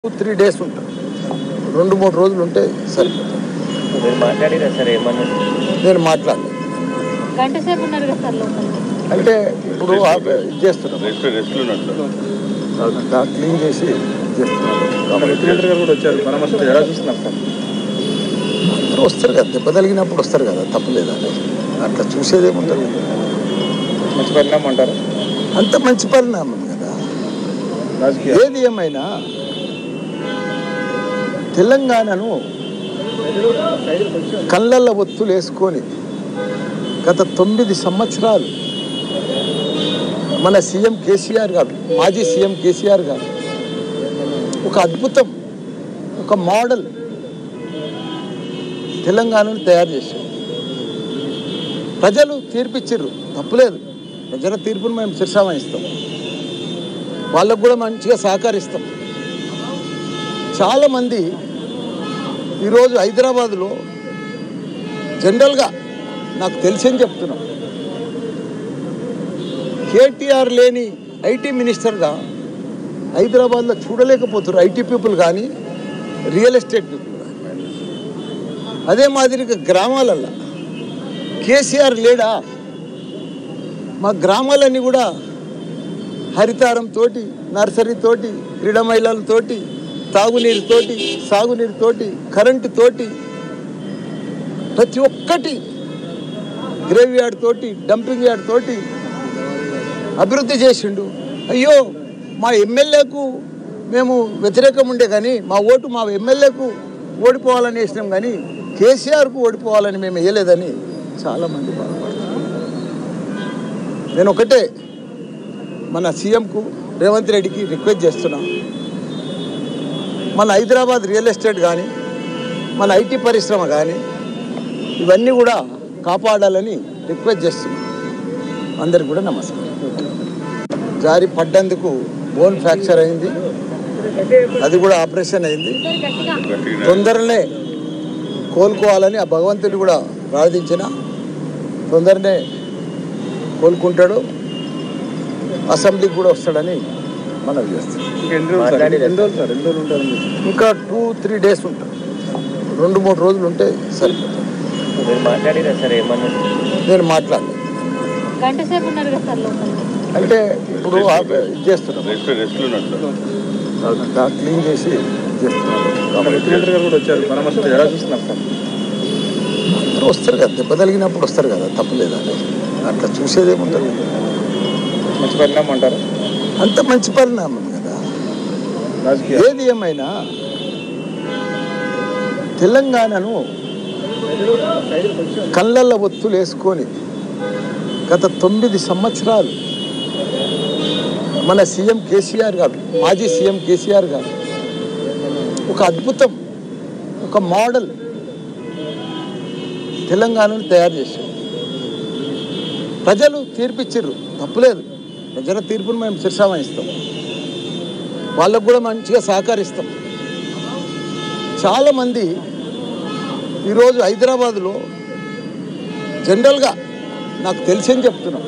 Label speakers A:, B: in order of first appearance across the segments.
A: three days ఉంటాం రెండు మూడు రోజులు ఉంటే సరిపోతుంది
B: మీరు మాట్లాడిరా సార్ ఏమన్నా
A: నేను మాట్లాడలేదు
C: గంట సేపు ఉన్నారు కదా సార్ లోపల
A: అంటే ఇప్పుడు ఆప- ఇది చేస్తున్నాం
D: రెస్ట్ రెస్ట్లో ఉన్నట్టు
A: దా- క్లీన్ చేసి ఇది చేస్తున్నాం
E: ముఖ్యమంత్రి గారు కూడా వచ్చారు పరామర్శించారు ఎలా చూస్తున్నారు సార్
A: అందరూ వస్తారు కదా దెబ్బ తగిలినప్పుడు వస్తారు కదా తప్పలేదా అట్లా చూసేదేముంటుంది
E: మంచి పరిణామం అంటారు
A: అంత మంచి పరిణామం కదా
E: రాజకీయ
A: ఏది ఏమైనా తెలంగాణను కళ్ళల్లో ఒత్తులు వేసుకొని గత తొమ్మిది సంవత్సరాలు మన సీఎం కేసీఆర్ గారు మాజీ సీఎం కేసీఆర్ గారు ఒక అద్భుతం ఒక మోడల్ తెలంగాణను తయారు చేశారు ప్రజలు తీర్పిచ్చిర్రు తప్పులేదు ప్రజల తీర్పును మేము శిరసావహిస్తాం వాళ్ళకు కూడా మంచిగా సహకరిస్తాం చాలామంది ఈరోజు హైదరాబాదులో జనరల్గా నాకు తెలిసని చెప్తున్నాం కేటీఆర్ లేని ఐటీ మినిస్టర్గా హైదరాబాద్లో చూడలేకపోతున్నారు ఐటీ పీపుల్ కానీ రియల్ ఎస్టేట్ పీపుల్ కానీ అదే మాదిరిగా గ్రామాలల్లో కేసీఆర్ లేడా మా గ్రామాలన్నీ కూడా హరితారం తోటి నర్సరీ తోటి క్రీడా మహిళలతోటి తాగునీరుతోటి సాగునీరుతోటి కరెంటు తోటి ప్రతి ఒక్కటి గ్రేవ్ యార్డ్ తోటి డంపింగ్ యార్డ్ తోటి అభివృద్ధి చేసిండు అయ్యో మా ఎమ్మెల్యేకు మేము వ్యతిరేకం ఉండే కానీ మా ఓటు మా ఎమ్మెల్యేకు ఓడిపోవాలని వేసినాం కానీ కేసీఆర్కు ఓడిపోవాలని మేము వేయలేదని చాలామంది బాధపడుతున్నారు నేను ఒకటే మన సీఎంకు రేవంత్ రెడ్డికి రిక్వెస్ట్ చేస్తున్నాం మన హైదరాబాద్ రియల్ ఎస్టేట్ కానీ మన ఐటీ పరిశ్రమ కానీ ఇవన్నీ కూడా కాపాడాలని రిక్వెస్ట్ చేస్తున్నాం అందరికి కూడా నమస్కారం జారి పడ్డందుకు బోన్ ఫ్రాక్చర్ అయింది అది కూడా ఆపరేషన్ అయింది
C: గట్టిగా
D: గట్టిగా
A: తొందరనే కోలుకోవాలని ఆ భగవంతుడు కూడా ప్రార్థించిన తొందరనే కోలుకుంటాడు అసెంబ్లీకి కూడా వస్తాడని మనం చేస్తాం
E: ఇంకా ఎన్ని రోజులు సార్ ఎన్ని రోజులు సార్ ఎన్ని రోజులు ఉంటారు
A: ఇంకా టూ త్రీ డేస్ ఉంటాం రెండు మూడు రోజులు ఉంటే సరిపోతుంది
B: మీరు మాట్లాడిరా సార్ ఏమన్నా
A: నేను మాట్లాడలేదు
C: గంట సేపు ఉన్నారు కదా సార్ లోపల
A: అంటే ఇప్పుడు ఆప- ఇది చేస్తున్నాం
D: రెస్ట్ రెస్ట్లో ఉన్నట్టు
A: దా- క్లీన్ చేసి ఇది చేస్తున్నాం
E: ముఖ్యమంత్రి గారు కూడా వచ్చారు పరామర్శించారు ఎలా చూస్తున్నారు సార్
A: అందరూ వస్తారు కదా దెబ్బ తగిలినప్పుడు వస్తారు కదా తప్పలేదా అట్లా చూసేదేముంటుంది
E: మంచి పరిణామం అంటారు
A: అంత మంచి పరిణామం కదా
E: రాజకీయ
A: ఏది ఏమైనా తెలంగాణను కళ్ళల్లో ఒత్తులు వేసుకొని గత తొమ్మిది సంవత్సరాలు మన సీఎం కేసీఆర్ గారు మాజీ సీఎం కేసీఆర్ గారు ఒక అద్భుతం ఒక మోడల్ తెలంగాణను తయారు చేశారు ప్రజలు తీర్పిచ్చిర్రు తప్పులేదు ప్రజల తీర్పును మేము శిరసావహిస్తాం వాళ్ళకు కూడా మంచిగా సహకరిస్తాం చాలామంది ఈరోజు హైదరాబాదులో జనరల్గా నాకు తెలిసని చెప్తున్నాం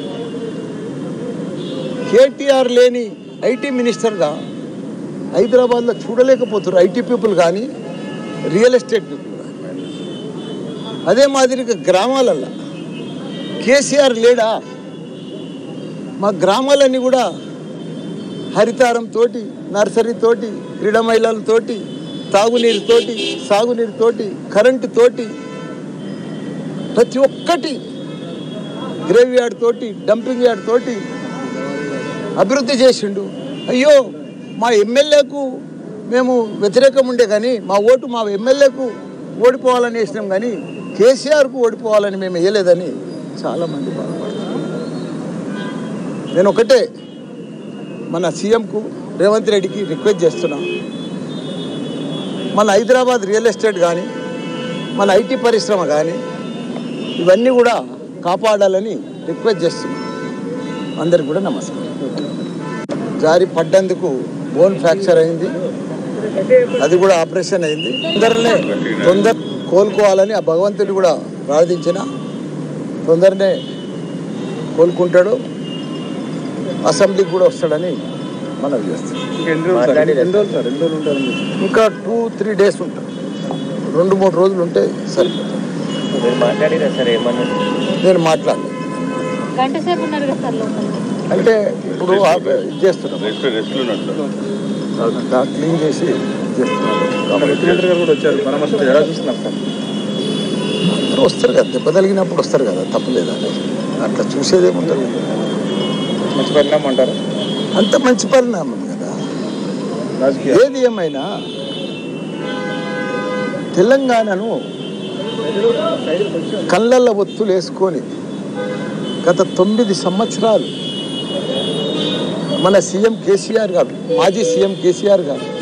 A: కేటీఆర్ లేని ఐటీ మినిస్టర్గా హైదరాబాద్లో చూడలేకపోతున్నారు ఐటీ పీపుల్ కానీ రియల్ ఎస్టేట్ పీపుల్ కానీ అదే మాదిరిగా గ్రామాలల్లో కేసీఆర్ లేడా మా గ్రామాలన్నీ కూడా హరితారం తోటి నర్సరీ తోటి క్రీడా మహిళలతోటి తాగునీరుతోటి సాగునీరుతోటి కరెంటు తోటి ప్రతి ఒక్కటి గ్రేవ్ యార్డ్ తోటి డంపింగ్ యార్డ్ తోటి అభివృద్ధి చేసిండు అయ్యో మా ఎమ్మెల్యేకు మేము వ్యతిరేకం ఉండే కానీ మా ఓటు మా ఎమ్మెల్యేకు ఓడిపోవాలని వేసినాం కానీ కేసీఆర్కు ఓడిపోవాలని మేము వేయలేదని చాలామంది బాధపడుతున్నారు నేను ఒకటే మన సీఎంకు రేవంత్ రెడ్డికి రిక్వెస్ట్ చేస్తున్నాం మన హైదరాబాద్ రియల్ ఎస్టేట్ కానీ మన ఐటీ పరిశ్రమ కానీ ఇవన్నీ కూడా కాపాడాలని రిక్వెస్ట్ చేస్తున్నాం అందరికి కూడా నమస్కారం జారి పడ్డందుకు బోన్ ఫ్రాక్చర్ అయింది అది కూడా ఆపరేషన్ అయింది తొందరనే తొందర కోలుకోవాలని ఆ భగవంతుడు కూడా ప్రార్థించిన తొందరనే కోలుకుంటాడు అసెంబ్లీకి కూడా వస్తాడని మనవి చేస్తాం
E: ఇంకా ఎన్ని రోజులు సార్ ఎన్ని రోజులు సార్ ఎన్ని రోజులు ఉంటారని
A: ఇంకా టూ త్రీ డేస్ ఉంటాం రెండు మూడు రోజులు ఉంటే సరిపోతుంది
B: మీరు మాట్లాడిరా సార్ ఏమన్నా
A: నేను మాట్లాడలేదు
C: గంట సేపు ఉన్నారు కదా సార్ లోపల
A: అంటే ఇప్పుడు ఆప- ఇది చేస్తున్నాం
D: రెస్ట్ రెస్ట్లో ఉన్నట్లు
A: దా- క్లీన్ చేసి చేస్తున్నాం కాబట్టి
E: ముఖ్యమంత్రి గారు కూడా వచ్చారు పరామర్శ ఎలా చూస్తున్నారు సార్
A: అందరూ వస్తారు కదా దెబ్బ తగిలినప్పుడు వస్తారు కదా తప్పలేదా అట్లా చూసేదేముంటుంది
E: మంచి పరిణామం అంటారా
A: అంత మంచి పరిణామం కదా
E: రాజకీయ
A: ఏది ఏమైనా తెలంగాణను కళ్ళల్లో ఒత్తులు వేసుకొని గత తొమ్మిది సంవత్సరాలు మన సీఎం కేసీఆర్ గారు మాజీ సీఎం కేసీఆర్ గారు